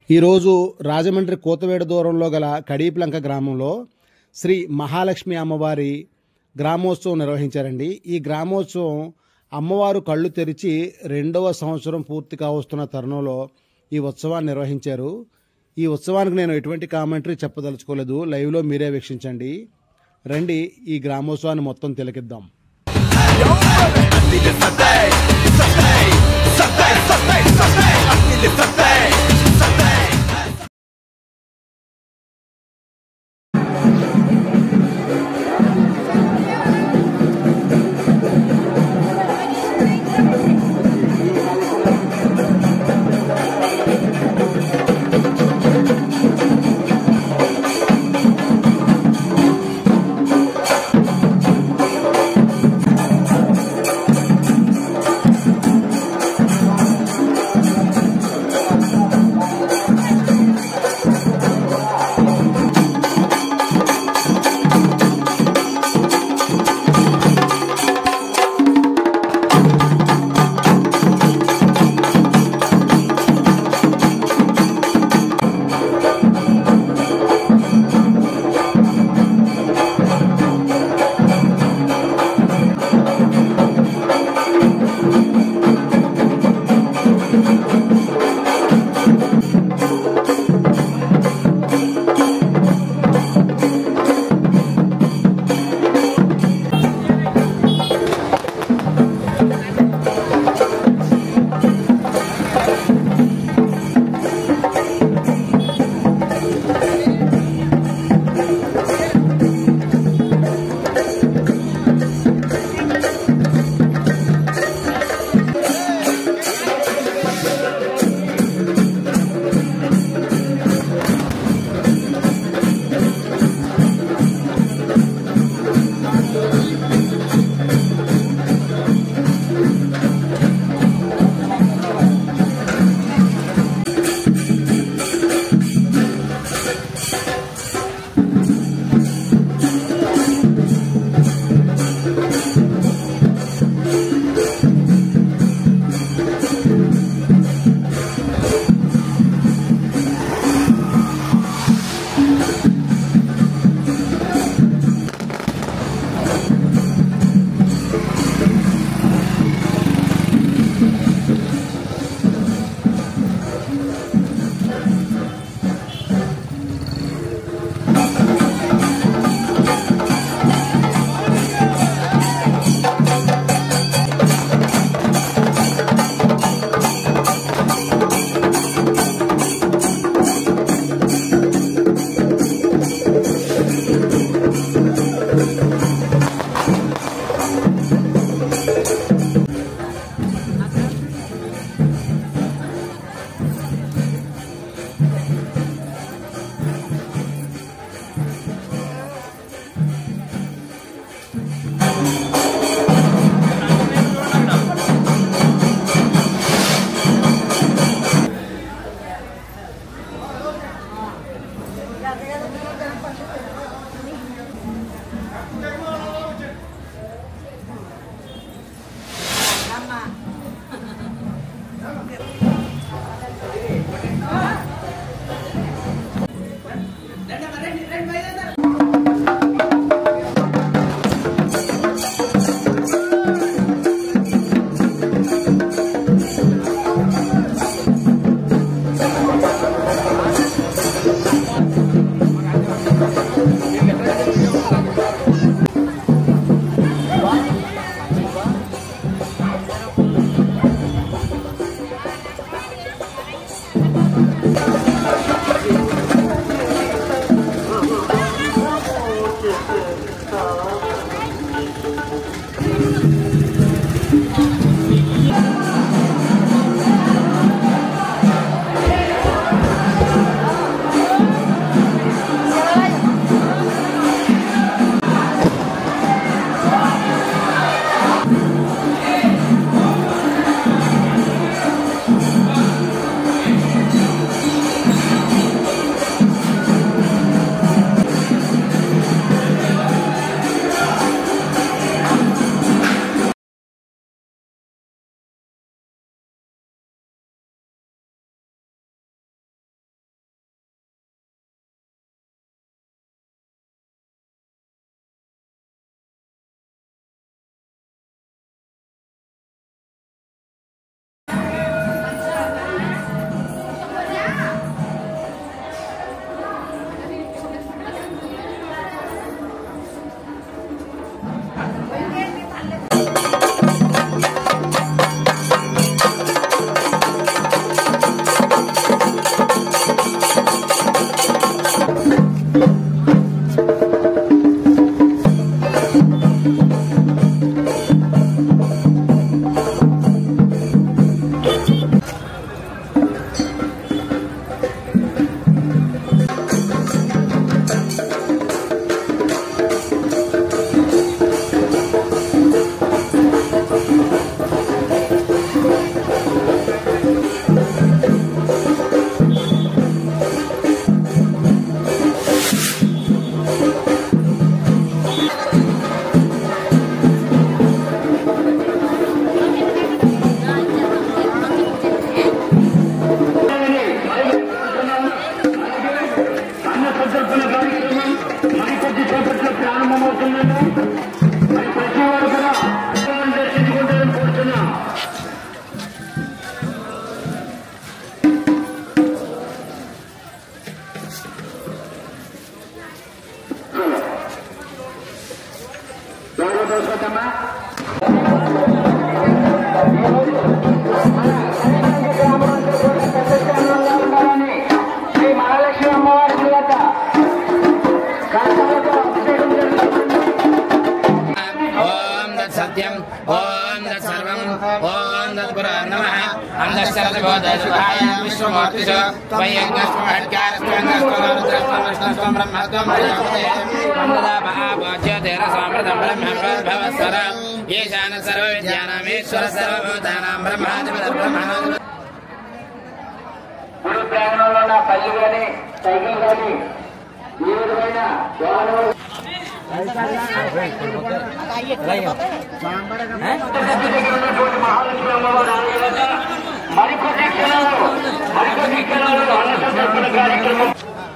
ఈరోజు రాజమండ్రి కోతవేడు దూరంలో గల కడీప్లంక గ్రామంలో శ్రీ మహాలక్ష్మి అమ్మవారి గ్రామోత్సవం నిర్వహించారండి ఈ గ్రామోత్సవం అమ్మవారు కళ్ళు తెరిచి రెండవ సంవత్సరం పూర్తి కావస్తున్న తరుణంలో ఈ ఉత్సవాన్ని నిర్వహించారు ఈ ఉత్సవానికి నేను ఎటువంటి కామెంటరీ చెప్పదలుచుకోలేదు లైవ్లో మీరే వీక్షించండి రండి ఈ గ్రామోత్సవాన్ని మొత్తం తిలకిద్దాం విశ్వబోధసుధాయ విశ్వమూర్తిషు త్వయ్యంగస్వం హడ్గారస్వం గస్వం విష్ణుస్వం బ్రహ్మత్వం ప్రజాపతే అమృతాభాజ్యోతిరసామృతం బ్రహ్మభవస్వర ఈశాన సర్వ విద్యానామేశ్వర సర్వభూతానాం బ్రహ్మాధిపతి బ్రహ్మాధిపతి గురు ప్రాంగణంలో ఉన్న పల్లి కానీ సైకిల్ కానీ ఏ విధమైన వాహనం ఉన్నటువంటి మహాలక్ష్మి అమ్మవారి ఆలయంలో మరికొద్ది క్షణాలు మరికొద్ది క్షణాలు అన్న సంతర్పణ కార్యక్రమం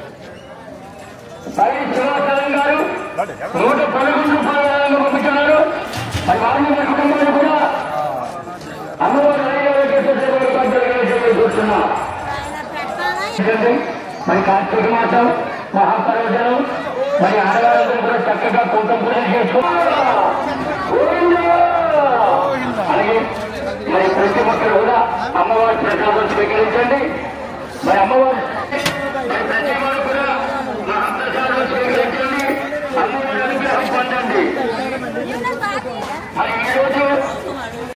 పై శ్రీనివాసరావు గారు నూట పదకొండు రూపాయలను పంపించున్నారు మరి వారిని వారి కుటుంబాన్ని కూడా అమ్మవారి ఆలయాలు చేసే సేవలు ఉపాధ్యాయులుగా చూస్తున్నాం ఎందుకంటే మరి కార్తీక మాసం మహాపర్వదనం మరి ఆడవాళ్ళందరూ కూడా చక్కగా కూటం పూజ చేసుకున్నారు అలాగే మరి ప్రతి ఒక్కరు కూడా అమ్మవారి ప్రసాదం స్వీకరించండి మరి అమ్మవారి